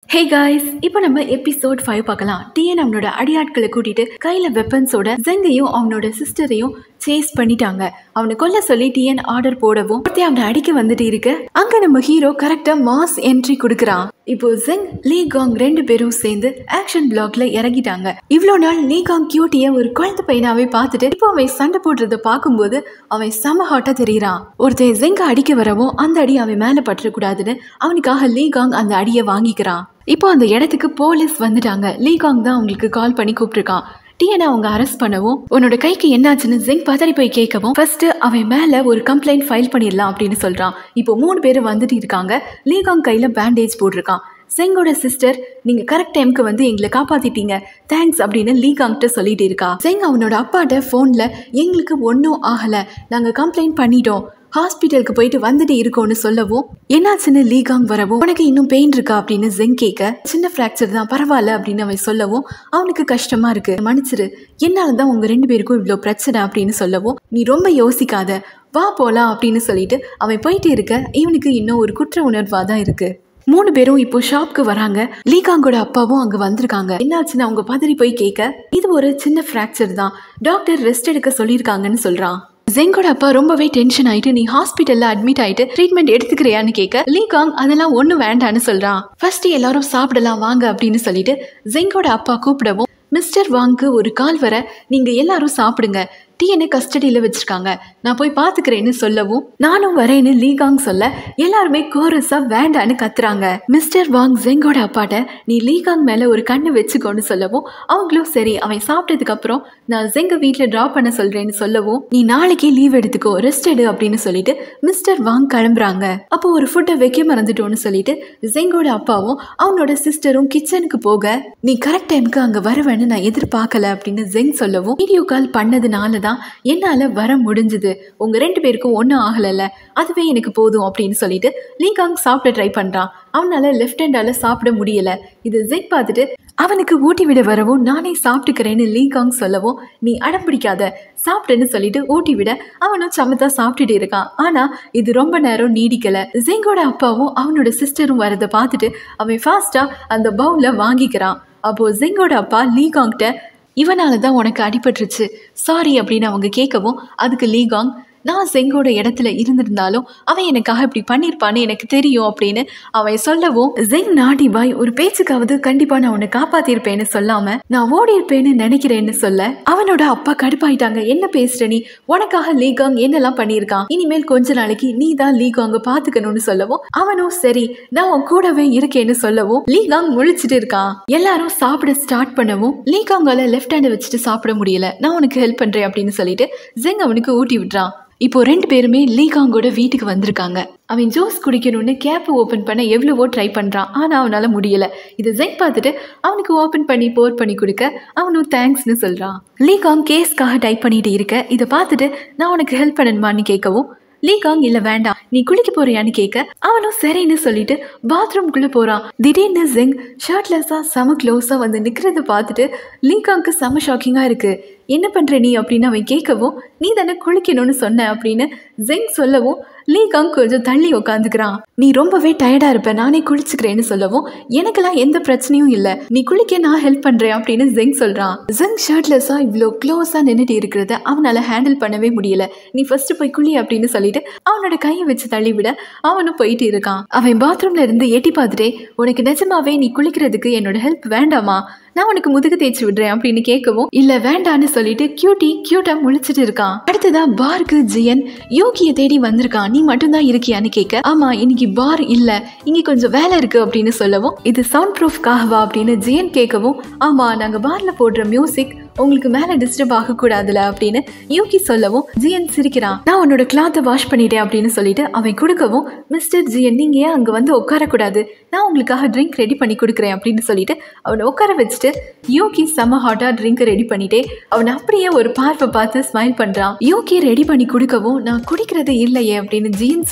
hey guys இப்போ நம்ம episode five பார்க்கலாம் டிஎன் அவனோட அடியாட்களை கூட்டிட்டு கையில வெப்பன்ஸோட ஜெங்கையும் அவனோட சிஸ்டரையும் சேஸ் பண்ணிட்டாங்க அவனை கொல்ல சொல்லி டிஎன் ஆர்டர் போடவும் ஒருத்தன் அவனை அடிக்க வந்துட்டு இருக்கு அங்க நம்ம ஹீரோ கரெக்டா மாஸ் என்ட்ரி கொடுக்குறான் இப்போ ஜெங் லீ காங் ரெண்டு பேரும் சேர்ந்து ஆக்ஷன் பிளாக்ல இறங்கிட்டாங்க இவ்வளோ நாள் லீ காங் கியூட்டிய ஒரு குழந்தை பையனாவே பார்த்துட்டு இப்போ அவன் சண்டை போடுறத பார்க்கும்போது அவன் செம ஹாட்டா தெரியறான் ஒருத்தன் ஜெங்க அடிக்க வரவும் அந்த அடி அவன் மேல பற்றக்கூடாதுன்னு அவனுக்காக லீ காங் அந்த அடியை வாங்கிக்கிறான் இப்போ அந்த இடத்துக்கு போலீஸ் வந்துட்டாங்க லீ காங் தான் அவங்களுக்கு கால் பண்ணி கூப்பிட்டுருக்கான் டிஎனை அவங்க அரெஸ்ட் பண்ணவும் உன்னோட கைக்கு என்னாச்சுன்னு ஜிங் பதறி போய் கேட்கவும் ஃபர்ஸ்ட் அவன் மேல ஒரு கம்ப்ளைண்ட் ஃபைல் பண்ணிடலாம் அப்படின்னு சொல்றான் இப்போ மூணு பேர் வந்துட்டு இருக்காங்க லீகாங் கையில பேண்டேஜ் போட்டிருக்கான் செங்கோட சிஸ்டர் நீங்க கரெக்ட் டைம்க்கு வந்து எங்களை காப்பாத்திட்டீங்க தேங்க்ஸ் அப்படின்னு லீகாங்கிட்ட சொல்லிட்டு இருக்கா செங் அவனோட அப்பாட்ட போன்ல எங்களுக்கு ஒன்றும் ஆகல நாங்க கம்ப்ளைண்ட் பண்ணிட்டோம் ஹாஸ்பிட்டலுக்கு போயிட்டு வந்துட்டு இருக்கோம்னு சொல்லவும் என்னாச்சுன்னு லீகாங் வரவும் உனக்கு இன்னும் பெயின் இருக்கா அப்படின்னு ஜெங் கேட்க சின்ன ஃப்ராக்சர் தான் பரவாயில்ல அப்படின்னு அவன் சொல்லவும் அவனுக்கு கஷ்டமா இருக்கு மன்னிச்சிரு என்னால தான் உங்க ரெண்டு பேருக்கும் இவ்வளோ பிரச்சனை அப்படின்னு சொல்லவும் நீ ரொம்ப யோசிக்காத வா போலாம் அப்படின்னு சொல்லிட்டு அவன் போயிட்டு இருக்க இவனுக்கு இன்னும் ஒரு குற்ற உணர்வா தான் இருக்கு மூணு பேரும் இப்போ ஷாப்க்கு வராங்க லீகாங்கோட அப்பாவும் அங்க வந்திருக்காங்க என்னாச்சுன்னு அவங்க பதறி போய் கேட்க இது ஒரு சின்ன ஃப்ராக்சர் தான் டாக்டர் ரெஸ்ட் எடுக்க சொல்லியிருக்காங்கன்னு சொல்றான் ஜெங்கோட அப்பா ரொம்பவே டென்ஷன் ஆயிட்டு நீ ஹாஸ்பிட்டல்ல அட்மிட் ஆயிட்டு ட்ரீட்மெண்ட் எடுத்துக்கிறியான்னு கேட்க லீகாங் அதெல்லாம் ஒன்றும் வேண்டான்னு சொல்றான் ஃபர்ஸ்ட் எல்லாரும் சாப்பிடலாம் வாங்க அப்படின்னு சொல்லிட்டு ஜெங்கோட அப்பா கூப்பிடவும் மிஸ்டர் வாங்க்கு ஒரு கால் வர நீங்க எல்லாரும் சாப்பிடுங்க டிஎன்ஏ கஸ்டடியில் வச்சிருக்காங்க நான் போய் பார்த்துக்கிறேன்னு சொல்லவும் நானும் வரேன்னு லீகாங் சொல்ல எல்லாருமே கோரஸாக வேண்டான்னு கத்துறாங்க மிஸ்டர் வாங் ஜெங்கோட அப்பாட்ட நீ லீகாங் மேலே ஒரு கண்ணு வச்சுக்கோன்னு சொல்லவும் அவங்களும் சரி அவன் சாப்பிட்டதுக்கு அப்புறம் நான் ஜெங்க வீட்டில் ட்ராப் பண்ண சொல்றேன்னு சொல்லவும் நீ நாளைக்கே லீவ் எடுத்துக்கோ ரெஸ்ட் எடு அப்படின்னு சொல்லிட்டு மிஸ்டர் வாங் கிளம்புறாங்க அப்போ ஒரு ஃபுட்டை வைக்க மறந்துட்டோன்னு சொல்லிட்டு ஜெங்கோட அப்பாவும் அவனோட சிஸ்டரும் கிச்சனுக்கு போக நீ கரெக்ட் டைமுக்கு அங்கே வருவேன்னு நான் எதிர்பார்க்கல அப்படின்னு ஜெங் சொல்லவும் வீடியோ கால் பண்ணதுனால தான் தான் என்னால் வர முடிஞ்சுது உங்கள் ரெண்டு பேருக்கும் ஒன்றும் ஆகலைல்ல அதுவே எனக்கு போதும் அப்படின்னு சொல்லிட்டு லீகாங் சாப்பிட ட்ரை பண்ணுறான் அவனால் லெஃப்ட் ஹேண்டால் சாப்பிட முடியல இது ஜெக் பார்த்துட்டு அவனுக்கு ஊட்டி விட வரவும் நானே சாப்பிட்டுக்கிறேன்னு லீகாங் சொல்லவும் நீ அடம் பிடிக்காத சாப்பிடுன்னு சொல்லிட்டு ஊட்டி விட அவனும் சமத்தா சாப்பிட்டுட்டு இருக்கான் ஆனா இது ரொம்ப நேரம் நீடிக்கல ஜெங்கோட அப்பாவும் அவனோட சிஸ்டரும் வரதை பார்த்துட்டு அவன் ஃபாஸ்டா அந்த பவுல வாங்கிக்கிறான் அப்போ ஜெங்கோட அப்பா லீகாங்கிட்ட இவனால தான் உனக்கு அடிபட்டுருச்சு சாரி அப்படின்னு அவங்க கேட்கவும் அதுக்கு லீகாங் நான் செங்கோட இடத்துல இருந்திருந்தாலும் அவன் எனக்காக இப்படி பண்ணியிருப்பான்னு எனக்கு தெரியும் அப்படின்னு அவன் சொல்லவும் ஜெங் நாடி பாய் ஒரு பேச்சுக்காவது கண்டிப்பா நான் உன்னை காப்பாத்திருப்பேன்னு சொல்லாம நான் ஓடி இருப்பேன்னு நினைக்கிறேன்னு சொல்ல அவனோட அப்பா கடுப்பாயிட்டாங்க என்ன பேசுற நீ உனக்காக லீகாங் என்னெல்லாம் பண்ணியிருக்கான் இனிமேல் கொஞ்ச நாளைக்கு நீ தான் லீகாங்க பாத்துக்கணும்னு சொல்லவும் அவனும் சரி நான் உன் கூடவே இருக்கேன்னு சொல்லவும் லீகாங் முழிச்சிட்டு இருக்கான் எல்லாரும் சாப்பிட ஸ்டார்ட் பண்ணவும் லீகாங்கால லெஃப்ட் ஹேண்டை வச்சுட்டு சாப்பிட முடியல நான் உனக்கு ஹெல்ப் பண்றேன் அப்படின்னு சொல்லிட்டு ஜெங் அவனுக்கு ஊட்டி விடுறான் இப்போ ரெண்டு பேருமே லீகாங்கோட வீட்டுக்கு வந்திருக்காங்க அவன் ஜூஸ் குடிக்கணும்னு கேப்பை ஓப்பன் பண்ண எவ்வளவோ ட்ரை பண்ணுறான் ஆனால் அவனால் முடியல இதை ஜெங் பார்த்துட்டு அவனுக்கு ஓப்பன் பண்ணி போர் பண்ணி கொடுக்க அவனும் தேங்க்ஸ்னு சொல்கிறான் லீகாங் கேஸ்க்காக டைப் பண்ணிட்டு இருக்க இதை பார்த்துட்டு நான் உனக்கு ஹெல்ப் பண்ணணுமான்னு கேட்கவும் லீகாங் இல்ல வேண்டாம் நீ குளிக்க போறியான்னு கேட்க அவனும் சரின்னு சொல்லிட்டு பாத்ரூம்குள்ள போறான் திடீர்னு ஜெங் ஷர்ட்லெஸ்ஸா செம க்ளோஸா வந்து நிக்கிறத பார்த்துட்டு லீகாங்க்கு செம ஷாக்கிங்கா இருக்கு என்ன பண்ற நீ அப்படின்னு அவன் கேட்கவும் நீ தானே குளிக்கணும்னு சொன்ன அப்படின்னு ஜெங் சொல்லவும் லீகாங் கொஞ்சம் தள்ளி உட்காந்துக்கிறான் நீ ரொம்பவே டயர்டா இருப்ப நானே குளிச்சுக்கிறேன்னு சொல்லவும் எனக்கெல்லாம் எந்த பிரச்சனையும் இல்லை நீ குளிக்க நான் ஹெல்ப் பண்றேன் அப்படின்னு ஜெங் சொல்றான் ஜெங் ஷர்ட்லெஸ்ஸா இவ்வளோ க்ளோஸா நின்றுட்டு இருக்கிறத அவனால ஹேண்டில் பண்ணவே முடியல நீ ஃபர்ஸ்ட் போய் குளி அப்படின்னு சொல்லிட்டு அவனோட கையை வச்சு தள்ளி விட அவனும் போயிட்டு இருக்கான் அவன் பாத்ரூம்ல இருந்து எட்டி பார்த்துட்டே உனக்கு நிஜமாவே நீ குளிக்கிறதுக்கு என்னோட ஹெல்ப் வேண்டாமா நான் உனக்கு முதுகு தேய்ச்சி விடுறேன் அப்படின்னு கேட்கவும் இல்ல வேண்டான்னு சொல்லிட்டு கியூட்டி கியூட்டா முழிச்சிட்டு இருக்கான் அடுத்ததா பாருக்கு ஜியன் யோகியை தேடி வந்திருக்கான் நீ மட்டும்தான் இருக்கியான்னு கேட்க ஆமா இன்னைக்கு பார் இல்ல இங்க கொஞ்சம் வேலை இருக்கு அப்படின்னு சொல்லவும் இது சவுண்ட் ப்ரூஃப்காகவா அப்படின்னு ஜியன் கேட்கவும் ஆமா நாங்க பார்ல போடுற மியூசிக் உங்களுக்கு மேல டிஸ்டர்ப் ஆக கூடாதுல அப்படின்னு யூகி சொல்லவும் ஜியன் சிரிக்கிறான் நான் உன்னோட கிளாத்தை வாஷ் பண்ணிட்டேன் அப்படின்னு சொல்லிட்டு அவன் கொடுக்கவும் மிஸ்டர் ஜியன் நீங்க ஏன் அங்க வந்து உட்காரக்கூடாது நான் உங்களுக்காக ட்ரிங்க் ரெடி பண்ணி கொடுக்குறேன் அப்படின்னு சொல்லிட்டு அவனை உட்கார வச்சுட்டு யூகி செம்ம ஹாட்டா ட்ரிங்க் ரெடி பண்ணிட்டே அவன் அப்படியே ஒரு பார்வை பார்த்து ஸ்மைல் பண்றான் யூகி ரெடி பண்ணி கொடுக்கவும் நான் குடிக்கிறது இல்லையே அப்படின்னு ஜியன் சொல்ல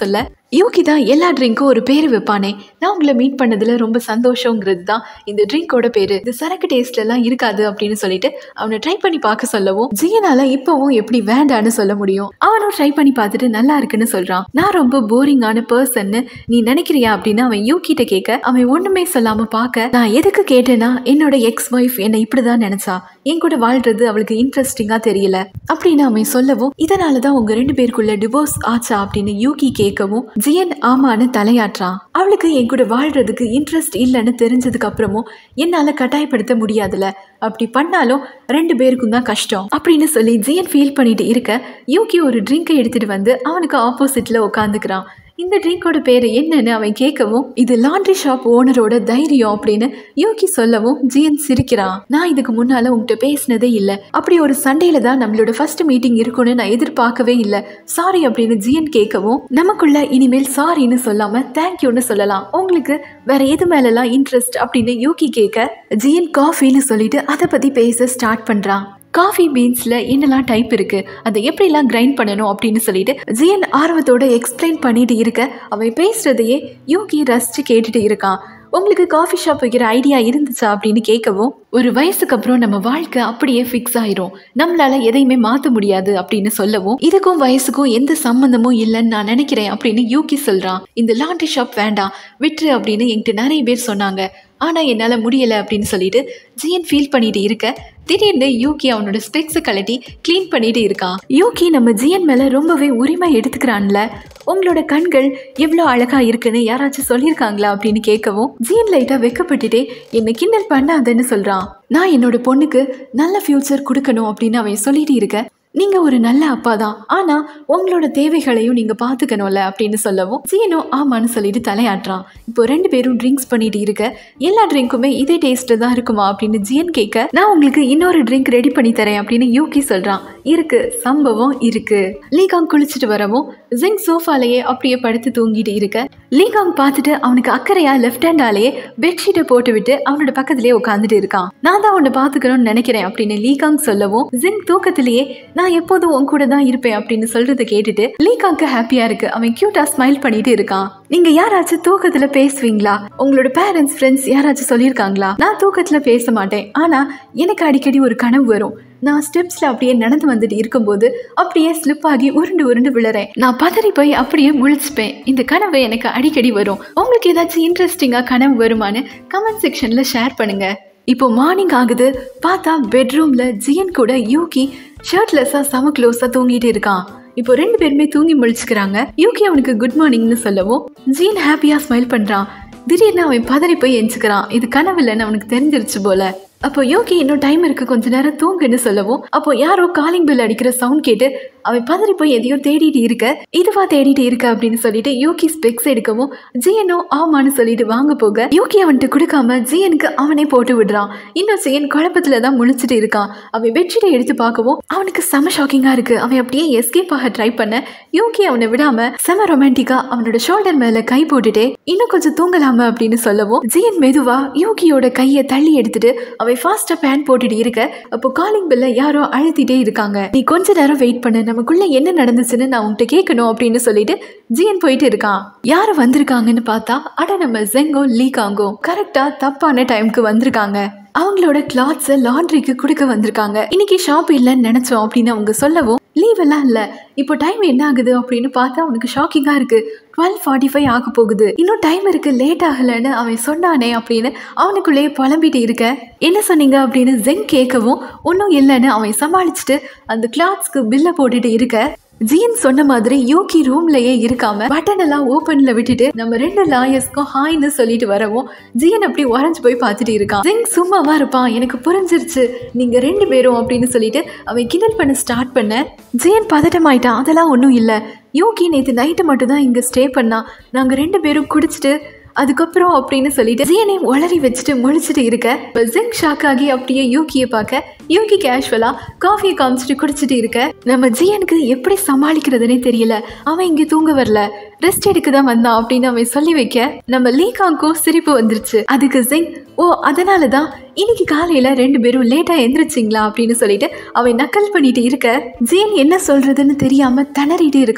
யூகி தான் எல்லா ட்ரிங்க்கும் ஒரு பேர் வைப்பானே நான் உங்களை மீட் பண்ணதுல ரொம்ப சந்தோஷங்கிறது தான் இந்த ட்ரிங்கோட பேரு இது சரக்கு டேஸ்ட்ல எல்லாம் இருக்காது அப்படின்னு சொல்லிட்டு அவனை ட்ரை பண்ணி பார்க்க சொல்லவும் ஜியனால இப்பவும் எப்படி வேண்டான்னு சொல்ல முடியும் அவனும் ட்ரை பண்ணி பார்த்துட்டு நல்லா இருக்குன்னு சொல்றான் நான் ரொம்ப போரிங்கான பர்சன்னு நீ நினைக்கிறியா அப்படின்னு அவன் யூகிட்ட கேட்க அவன் ஒண்ணுமே சொல்லாம பார்க்க நான் எதுக்கு கேட்டேன்னா என்னோட எக்ஸ் ஒய்ஃப் என்னை இப்படிதான் நினைச்சா என் கூட வாழ்றது அவளுக்கு இன்ட்ரெஸ்டிங்கா தெரியல அப்படின்னு அவன் சொல்லவும் இதனாலதான் உங்க ரெண்டு பேருக்குள்ள டிவோர்ஸ் ஆச்சா அப்படின்னு யூகி கேட்கவும் ஜியன் ஆமான்னு தலையாட்டுறான் அவளுக்கு என் கூட வாழ்றதுக்கு இன்ட்ரெஸ்ட் இல்லைன்னு தெரிஞ்சதுக்கு அப்புறமும் என்னால கட்டாயப்படுத்த முடியாதுல அப்படி பண்ணாலும் ரெண்டு பேருக்கும் தான் கஷ்டம் அப்படின்னு சொல்லி ஜியன் ஃபீல் பண்ணிட்டு இருக்க யூகி ஒரு ட்ரிங்கை எடுத்துட்டு வந்து அவனுக்கு ஆப்போசிட்ல உட்காந்துக்கிறான் இந்த ட்ரிங்கோட பேர் என்னன்னு அவன் கேட்கவும் இது லாண்ட்ரி ஷாப் ஓனரோட தைரியம் அப்படின்னு யூகி சொல்லவும் ஜியன் சிரிக்கிறான் நான் இதுக்கு முன்னால உங்ககிட்ட பேசினதே இல்லை அப்படி ஒரு சண்டேல தான் நம்மளோட ஃபர்ஸ்ட் மீட்டிங் இருக்கும்னு நான் எதிர்பார்க்கவே இல்லை சாரி அப்படின்னு ஜியன் கேட்கவும் நமக்குள்ள இனிமேல் சாரின்னு சொல்லாம தேங்க்யூன்னு சொல்லலாம் உங்களுக்கு வேற எது மேலெல்லாம் இன்ட்ரெஸ்ட் அப்படின்னு யூகி கேட்க ஜியன் காஃபின்னு சொல்லிட்டு அதை பத்தி பேச ஸ்டார்ட் பண்றான் காஃபி பீன்ஸில் என்னெல்லாம் டைப் இருக்குது அதை எப்படிலாம் கிரைண்ட் பண்ணணும் அப்படின்னு சொல்லிட்டு ஜியன் ஆர்வத்தோட எக்ஸ்பிளைன் பண்ணிட்டு இருக்க அவன் பேசுறதையே யூகி ரசிச்சு கேட்டுட்டு இருக்கான் உங்களுக்கு காஃபி ஷாப் வைக்கிற ஐடியா இருந்துச்சா அப்படின்னு கேட்கவும் ஒரு வயசுக்கு அப்புறம் நம்ம வாழ்க்கை அப்படியே ஃபிக்ஸ் ஆயிரும் நம்மளால எதையுமே மாற்ற முடியாது அப்படின்னு சொல்லவும் இதுக்கும் வயசுக்கும் எந்த சம்மந்தமும் இல்லைன்னு நான் நினைக்கிறேன் அப்படின்னு யூகி சொல்றான் இந்த லாண்ட்ரி ஷாப் வேண்டாம் விட்டுரு அப்படின்னு என்கிட்ட நிறைய பேர் சொன்னாங்க ஆனால் என்னால் முடியலை அப்படின்னு சொல்லிட்டு ஜியன் ஃபீல் பண்ணிட்டு இருக்க திடீர்னு யூகி அவனோட ஸ்பெக்ஸை கழட்டி க்ளீன் பண்ணிட்டு இருக்கான் யூகி நம்ம ஜியன் மேலே ரொம்பவே உரிமை எடுத்துக்கிறான்ல உங்களோட கண்கள் எவ்வளோ அழகா இருக்குன்னு யாராச்சும் சொல்லியிருக்காங்களா அப்படின்னு கேட்கவும் ஜியன் லைட்டாக வெக்கப்பட்டுட்டே என்னை கிண்டல் பண்ணாதன்னு சொல்கிறான் நான் என்னோட பொண்ணுக்கு நல்ல ஃப்யூச்சர் கொடுக்கணும் அப்படின்னு அவன் சொல்லிட்டு இருக்க நீங்கள் ஒரு நல்ல அப்பா தான் ஆனால் உங்களோட தேவைகளையும் நீங்கள் பார்த்துக்கணும்ல அப்படின்னு சொல்லவும் ஜீனோ ஆமான்னு சொல்லிட்டு தலையாட்டுறான் இப்போ ரெண்டு பேரும் ட்ரிங்க்ஸ் பண்ணிட்டு இருக்க எல்லா ட்ரிங்க்குமே இதே டேஸ்ட்டு தான் இருக்குமா அப்படின்னு ஜியன் கேட்க நான் உங்களுக்கு இன்னொரு ட்ரிங்க் ரெடி பண்ணி தரேன் அப்படின்னு யூகி சொல்கிறான் இருக்கு சம்பவம் இருக்கு லீகாங் குளிச்சுட்டு வரவும் ஜிங் சோஃபாலேயே அப்படியே படுத்து தூங்கிட்டு இருக்க லீகாங் பார்த்துட்டு அவனுக்கு அக்கறையா லெஃப்ட் ஹேண்டாலேயே பெட்ஷீட்டை போட்டு விட்டு அவனோட பக்கத்திலேயே உட்காந்துட்டு இருக்கான் நான் தான் உன்னை பார்த்துக்கணும்னு நினைக்கிறேன் அப்படின்னு லீகாங் சொல்லவும் ஜிங் தூக்கத்திலேயே நான் எப்போதும் உன் கூட தான் இருப்பேன் அப்படின்னு சொல்றதை கேட்டுட்டு லீகாங்க்கு ஹாப்பியா இருக்கு அவன் கியூட்டா ஸ்மைல் பண்ணிட்டு இருக்கான் நீங்க யாராச்சும் தூக்கத்துல பேசுவீங்களா உங்களோட பேரண்ட்ஸ் ஃப்ரெண்ட்ஸ் யாராச்சும் சொல்லியிருக்காங்களா நான் தூக்கத்துல பேச மாட்டேன் ஆனா எனக்கு அடிக்கடி ஒரு கனவு வரும் நான் ஸ்டெப்ஸ்ல அப்படியே நடந்து வந்துட்டு இருக்கும்போது அப்படியே ஸ்லிப் ஆகி உருண்டு உருண்டு விழுறேன் நான் பதறி போய் அப்படியே முழிச்சுப்பேன் இந்த கனவு எனக்கு அடிக்கடி வரும் உங்களுக்கு ஏதாச்சும் இன்ட்ரெஸ்டிங்கா கனவு வருமான்னு கமெண்ட் செக்ஷன்ல ஷேர் பண்ணுங்க இப்போ மார்னிங் ஆகுது பார்த்தா பெட்ரூம்ல ஜியன் கூட யூகி ஷர்ட்லெஸ்ஸா செம க்ளோஸா தூங்கிட்டு இருக்கான் இப்போ ரெண்டு பேருமே தூங்கி முழிச்சுக்கிறாங்க யூகி அவனுக்கு குட் மார்னிங்னு சொல்லவும் ஜீன் ஹாப்பியா ஸ்மைல் பண்றான் திடீர்னு அவன் பதறி போய் எஞ்சுக்கிறான் இது கனவு இல்லைன்னு அவனுக்கு தெரிஞ்சிருச்சு போல அப்போ யோகி இன்னும் டைம் இருக்கு கொஞ்ச நேரம் தூங்குன்னு சொல்லவும் அப்போ யாரோ காலிங் பெல் அடிக்கிற சவுண்ட் கேட்டு அவன் பதறி போய் எதையோ தேடிட்டு இருக்க இதுவா தேடிட்டு இருக்க அப்படின்னு சொல்லிட்டு யூகி ஸ்பெக்ஸ் எடுக்கவும் ஜியனோ ஆமான்னு சொல்லிட்டு வாங்க போக யூகி அவன்கிட்ட கொடுக்காம ஜியனுக்கு அவனே போட்டு விடுறான் இன்னும் ஜியன் குழப்பத்துல தான் முழிச்சிட்டு இருக்கான் அவன் பெட்ஷீட்டை எடுத்து பார்க்கவும் அவனுக்கு செம ஷாக்கிங்கா இருக்கு அவன் அப்படியே எஸ்கேப் ஆக ட்ரை பண்ண யூகி அவனை விடாம செம ரொமான்டிக்கா அவனோட ஷோல்டர் மேல கை போட்டுட்டே இன்னும் கொஞ்சம் தூங்கலாமா அப்படின்னு சொல்லவும் ஜியன் மெதுவா யூகியோட கையை தள்ளி எடுத்துட்டு அவன் ஃபாஸ்டா பேண்ட் போட்டுட்டு இருக்க அப்போ காலிங் பெல்ல யாரோ அழுத்திட்டே இருக்காங்க நீ கொஞ்ச நேரம் வெயிட் பண்ணு நமக்குள்ள என்ன நடந்துச்சுன்னு நான் உன்கிட்ட கேட்கணும் அப்படின்னு சொல்லிட்டு ஜியன் போயிட்டு இருக்கான் யாரு வந்திருக்காங்கன்னு பார்த்தா அட நம்ம ஜெங்கோ லீகாங்கோ கரெக்டா தப்பான டைம்க்கு வந்திருக்காங்க அவங்களோட கிளாத்ஸை லாண்ட்ரிக்கு கொடுக்க வந்திருக்காங்க இன்னைக்கு ஷாப் இல்லைன்னு நினைச்சோம் அப்படின்னு அவங்க சொல்லவும் லீவ் எல்லாம் இல்லை இப்போ டைம் என்ன ஆகுது அப்படின்னு பார்த்தா அவனுக்கு ஷாக்கிங்காக இருக்கு டுவெல் ஃபார்ட்டி ஃபைவ் ஆக போகுது இன்னும் டைம் இருக்கு லேட் ஆகலைன்னு அவன் சொன்னானே அப்படின்னு அவனுக்குள்ளேயே புலம்பிட்டு இருக்க என்ன சொன்னீங்க அப்படின்னு ஜெங் கேட்கவும் ஒன்றும் இல்லைன்னு அவன் சமாளிச்சுட்டு அந்த கிளாத்ஸ்க்கு பில்லை போட்டுட்டு இருக்க ஜீன் சொன்ன மாதிரி யூகி ரூம்லயே இருக்காம பட்டன் எல்லாம் ஓப்பன்ல விட்டுட்டு நம்ம ரெண்டு லாயர்ஸ்க்கும் ஹாய்னு சொல்லிட்டு வரவும் ஜியன் அப்படி உறைஞ்சு போய் பார்த்துட்டு இருக்கான் ஜிங் சும்மாவா இருப்பான் எனக்கு புரிஞ்சிருச்சு நீங்க ரெண்டு பேரும் அப்படின்னு சொல்லிட்டு அவன் கிண்டல் பண்ண ஸ்டார்ட் பண்ண ஜியன் பதட்டமாயிட்டான் அதெல்லாம் ஒன்றும் இல்லை யூகி நேற்று நைட்டு மட்டும் தான் இங்கே ஸ்டே பண்ணா நாங்கள் ரெண்டு பேரும் குடிச்சிட்டு அதுக்கப்புறம் அப்படின்னு சொல்லிட்டு ஜியனை உளறி வச்சுட்டு முழிச்சிட்டு இருக்க இப்ப ஜிங் ஷாக் ஆகி அப்படியே யூகியை பார்க்க யூகி கேஷுவலா காஃபியை காமிச்சிட்டு குடிச்சிட்டு இருக்க நம்ம ஜியனுக்கு எப்படி சமாளிக்கிறதுனே தெரியல அவன் இங்க தூங்க வரல ரெஸ்ட் எடுக்க தான் வந்தான் அப்படின்னு அவன் சொல்லி வைக்க நம்ம லீகாங்க்கும் சிரிப்பு வந்துருச்சு அதுக்கு ஜிங் ஓ அதனால தான் இன்னைக்கு காலையில ரெண்டு பேரும் லேட்டா எந்திரிச்சிங்களா அப்படின்னு சொல்லிட்டு அவன் நக்கல் பண்ணிட்டு இருக்க ஜியன் என்ன சொல்றதுன்னு தெரியாம திணறிட்டு இருக்கான்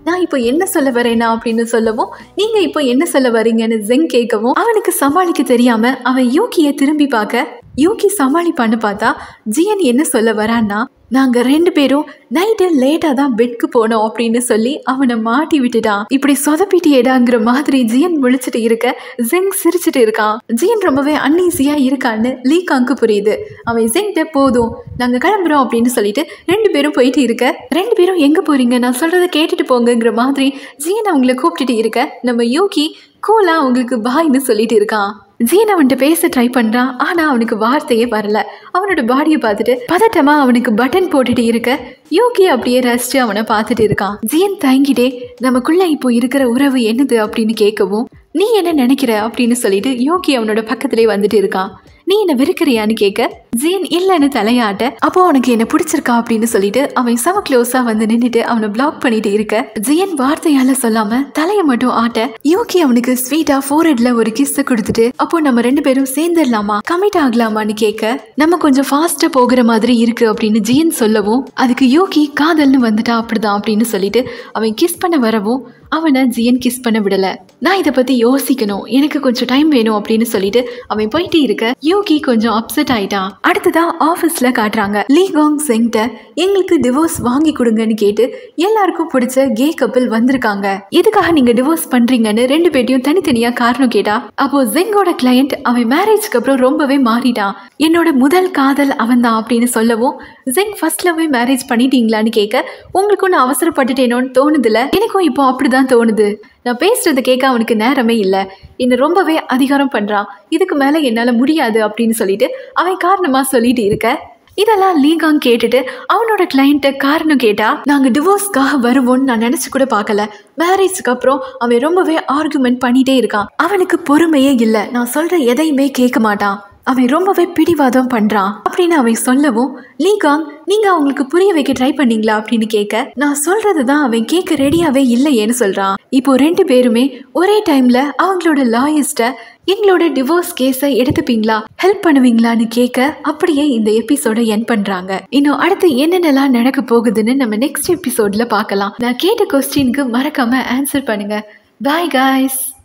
நான் இப்போ என்ன சொல்ல வரேனா அப்படின்னு சொல்லவும் நீங்க இப்போ என்ன சொல்ல வரீங்கன்னு ஜெங் கேட்கவும் அவனுக்கு சமாளிக்க தெரியாம அவன் யூகியை திரும்பி பார்க்க யூகி சமாளிப்பான்னு பார்த்தா ஜியன் என்ன சொல்ல வரான்னா நாங்க ரெண்டு பேரும் நைட்டு லேட்டா தான் பெட்க்கு போனோம் அப்படின்னு சொல்லி அவனை மாட்டி விட்டுட்டான் இப்படி சொதப்பிட்டியேடாங்கிற மாதிரி ஜியன் முழிச்சிட்டு இருக்க ஜெங் சிரிச்சிட்டு இருக்கான் ஜியன் ரொம்பவே அன்ஈஸியா இருக்கான்னு லீகாங்க்கு புரியுது அவன் ஜெங்கிட்ட போதும் நாங்க கிளம்புறோம் அப்படின்னு சொல்லிட்டு ரெண்டு பேரும் போயிட்டு இருக்க ரெண்டு பேரும் எங்க போறீங்க நான் சொல்றதை கேட்டுட்டு போங்கங்கிற மாதிரி ஜியன் அவங்கள கூப்பிட்டுட்டு இருக்க நம்ம யூகி கூலா அவங்களுக்கு பாய்னு சொல்லிட்டு இருக்கான் ஜீன் அவன்கிட்ட பேச ட்ரை பண்றான் ஆனா அவனுக்கு வார்த்தையே வரல அவனோட பாடியை பார்த்துட்டு பதட்டமா அவனுக்கு பட்டன் போட்டுட்டு இருக்க யூகி அப்படியே ரசிச்சு அவனை பார்த்துட்டு இருக்கான் ஜீன் தயங்கிட்டே நமக்குள்ள இப்போ இருக்கிற உறவு என்னது அப்படின்னு கேட்கவும் நீ என்ன நினைக்கிற அப்படின்னு சொல்லிட்டு யோகி அவனோட பக்கத்திலே வந்துட்டு இருக்கான் நீ என்ன வெறுக்கிறியான்னு கேட்க ஜீன் இல்லைன்னு தலையாட்ட அப்போ உனக்கு என்ன பிடிச்சிருக்கா அப்படின்னு சொல்லிட்டு அவன் செம க்ளோஸா வந்து நின்னுட்டு அவனை பிளாக் பண்ணிட்டு இருக்க ஜியன் வார்த்தையால சொல்லாம தலையை மட்டும் ஆட்ட யோகி அவனுக்கு ஸ்வீட்டா ஃபோர்ஹெட்ல ஒரு கிஸ் கொடுத்துட்டு அப்போ நம்ம ரெண்டு பேரும் சேர்ந்துடலாமா கமிட் ஆகலாமான்னு கேட்க நம்ம கொஞ்சம் ஃபாஸ்டா போகிற மாதிரி இருக்கு அப்படின்னு ஜியன் சொல்லவும் அதுக்கு யோகி காதல்னு வந்துட்டா அப்படிதான் அப்படின்னு சொல்லிட்டு அவன் கிஸ் பண்ண வரவும் அவனை ஜியன் கிஸ் பண்ண விடல நான் இதை பத்தி யோசிக்கணும் எனக்கு கொஞ்சம் டைம் வேணும் அப்படின்னு சொல்லிட்டு அவன் போயிட்டு இருக்க யூகி கொஞ்சம் அப்செட் ஆயிட்டான் அடுத்ததா ஆபீஸ்ல காட்டுறாங்க லீகாங் செங்ட எங்களுக்கு டிவோர்ஸ் வாங்கி கொடுங்கன்னு கேட்டு எல்லாருக்கும் பிடிச்ச கே கப்பிள் வந்திருக்காங்க எதுக்காக நீங்க டிவோர்ஸ் பண்றீங்கன்னு ரெண்டு பேர்ட்டையும் தனித்தனியா காரணம் கேட்டா அப்போ ஜெங்கோட கிளையண்ட் அவன் மேரேஜ்க்கு அப்புறம் ரொம்பவே மாறிட்டான் என்னோட முதல் காதல் அவன் தான் அப்படின்னு சொல்லவும் ஜெங் ஃபர்ஸ்ட் லவ்வே மேரேஜ் பண்ணிட்டீங்களான்னு கேட்க உங்களுக்கும் நான் அவசரப்பட்டுட்டேனோன்னு தோணுதுல எனக்கும் இப்போ அப்படிதான் தோணுது நான் பேசுறத கேட்க அவனுக்கு நேரமே இல்லை என்னை ரொம்பவே அதிகாரம் பண்றான் இதுக்கு மேல என்னால முடியாது அப்படின்னு சொல்லிட்டு அவன் காரணமா சொல்லிட்டு இருக்க இதெல்லாம் லீகாங் கேட்டுட்டு அவனோட கிளைண்ட்ட காரணம் கேட்டா நாங்க டிவோர்ஸ்க்காக வருவோம்னு நான் நினைச்சு கூட பார்க்கல மேரேஜ்க்கு அப்புறம் அவன் ரொம்பவே ஆர்குமெண்ட் பண்ணிட்டே இருக்கான் அவனுக்கு பொறுமையே இல்லை நான் சொல்ற எதையுமே கேட்க மாட்டான் அவன் ரொம்பவே பிடிவாதம் பண்றான் அப்படின்னு அவன் சொல்லவும் லீகாங் நீங்க அவங்களுக்கு புரிய வைக்க ட்ரை பண்ணீங்களா அப்படின்னு கேட்க நான் சொல்றது தான் அவன் கேட்க ரெடியாவே இல்லையேன்னு சொல்றான் இப்போ ரெண்டு பேருமே ஒரே டைம்ல அவங்களோட லாயர்ஸ்ட எங்களோட டிவோர்ஸ் கேஸை எடுத்துப்பீங்களா ஹெல்ப் பண்ணுவீங்களான்னு கேட்க அப்படியே இந்த எபிசோட என் பண்றாங்க இன்னும் அடுத்து என்னென்னலாம் நடக்க போகுதுன்னு நம்ம நெக்ஸ்ட் எபிசோட்ல பார்க்கலாம் நான் கேட்ட கொஸ்டினுக்கு மறக்காம ஆன்சர் பண்ணுங்க பாய் காய்ஸ்